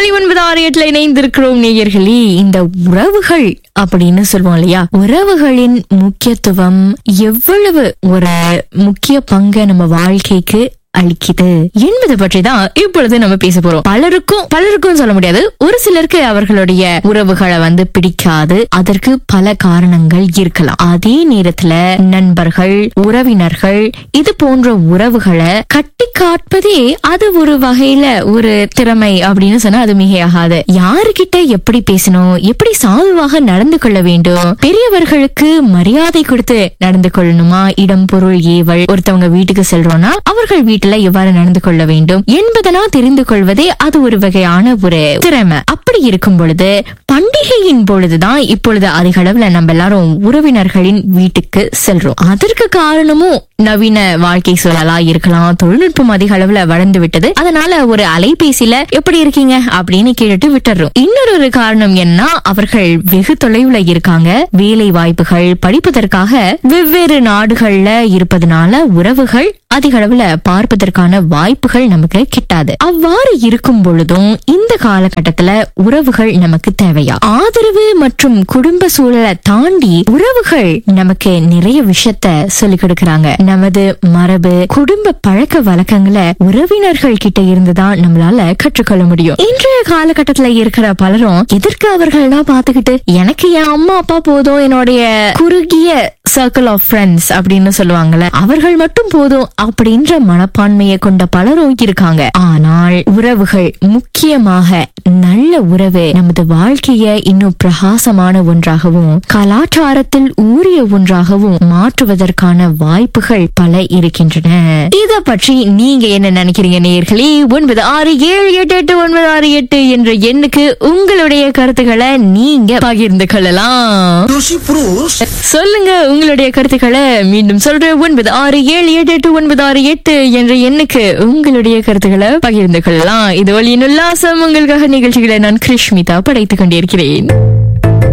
ஒலி ஒன்பது ஆறு எட்டுல இணைந்திருக்கிறோம் நேயர்களே இந்த உறவுகள் அப்படின்னு சொல்லுவோம் இல்லையா உறவுகளின் முக்கியத்துவம் எவ்வளவு ஒரு முக்கிய பங்கை நம்ம வாழ்க்கைக்கு அளிக்குது என்பதை பற்றி தான் இப்பொழுது நம்ம பேச போறோம் பலருக்கும் பலருக்கும் சொல்ல முடியாது ஒரு சிலருக்கு அவர்களுடைய உறவுகளை வந்து பிடிக்காது அதற்கு பல காரணங்கள் இருக்கலாம் அதே நேரத்துல நண்பர்கள் உறவினர்கள் இது போன்ற உறவுகளை கட்டி காட்பதே அது ஒரு வகையில ஒரு திறமை அப்படின்னு சொன்னா அது மிகையாகாது யாருகிட்ட எப்படி பேசணும் எப்படி சாதுவாக நடந்து கொள்ள வேண்டும் பெரியவர்களுக்கு மரியாதை கொடுத்து நடந்து கொள்ளணுமா இடம் பொருள் ஏவல் ஒருத்தவங்க வீட்டுக்கு செல்றோம்னா அவர்கள் வீட்டுல எவ்வாறு நடந்து கொள்ள வேண்டும் என்பதெல்லாம் தெரிந்து கொள்வதே அது ஒரு வகையான ஒரு திறமை அப்படி இருக்கும் பொழுது பண்டிகையின் பொழுதுதான் இப்பொழுது அதிக அளவுல நம்ம எல்லாரும் உறவினர்களின் வீட்டுக்கு செல்றோம் அதற்கு காரணமும் நவீன வாழ்க்கை சூழலா இருக்கலாம் தொழில்நுட்பம் அதிக அளவுல வளர்ந்து விட்டது அதனால ஒரு அலைபேசியில எப்படி இருக்கீங்க அப்படின்னு கேட்டுட்டு விட்டுறோம் இன்னொரு ஒரு காரணம் என்ன அவர்கள் வெகு தொலைவுல இருக்காங்க வேலை வாய்ப்புகள் படிப்பதற்காக வெவ்வேறு நாடுகள்ல இருப்பதனால உறவுகள் அதிக அளவுல பார்ப்பதற்கான வாய்ப்புகள் நமக்கு கிட்டாது அவ்வாறு இருக்கும் பொழுதும் இந்த காலகட்டத்துல உறவுகள் நமக்கு தேவையா ஆதரவு மற்றும் குடும்ப சூழலை தாண்டி உறவுகள் நமக்கு நிறைய விஷயத்த சொல்லிக் கொடுக்கறாங்க நமது மரபு குடும்ப பழக்க வழக்கங்களை உறவினர்கள் கிட்ட இருந்துதான் நம்மளால கற்றுக்கொள்ள முடியும் இன்றைய காலகட்டத்துல இருக்கிற பலரும் எதற்கு அவர்கள்லாம் பாத்துக்கிட்டு எனக்கு என் அம்மா அப்பா போதும் என்னுடைய குறுகிய சர்க்கிள் ஆஃப் ஃப்ரெண்ட்ஸ் அப்படின்னு சொல்லுவாங்கல்ல அவர்கள் மட்டும் போதும் அப்படின்ற மனப்பான்மையை கொண்ட பலரும் இருக்காங்க ஆனால் உறவுகள் முக்கியமாக நல்ல உறவு நமது வாழ்க்கைய இன்னும் பிரகாசமான ஒன்றாகவும் கலாச்சாரத்தில் ஊறிய ஒன்றாகவும் மாற்றுவதற்கான வாய்ப்புகள் பல இருக்கின்றன இத பற்றி நீங்க என்ன நினைக்கிறீங்க நேயர்களே ஒன்பது ஆறு ஏழு எட்டு எட்டு ஒன்பது ஆறு எட்டு என்ற எண்ணுக்கு உங்களுடைய கருத்துக்களை நீங்க பகிர்ந்து கொள்ளலாம் Lucy Bruce சொல்லுங்க உங்களுடைய கருத்துக்களை மீண்டும் சொல்றேன் ஒன்பது ஆறு ஏழு எட்டு எட்டு ஒன்பது ஆறு எட்டு என்ற எண்ணுக்கு உங்களுடைய கருத்துக்களை பகிர்ந்து கொள்ளலாம் இது வழியின் உல்லாசம் உங்களுக்காக நிகழ்ச்சிகளை நான் கிருஷ்மிதா படைத்துக் கொண்டிருக்கிறேன்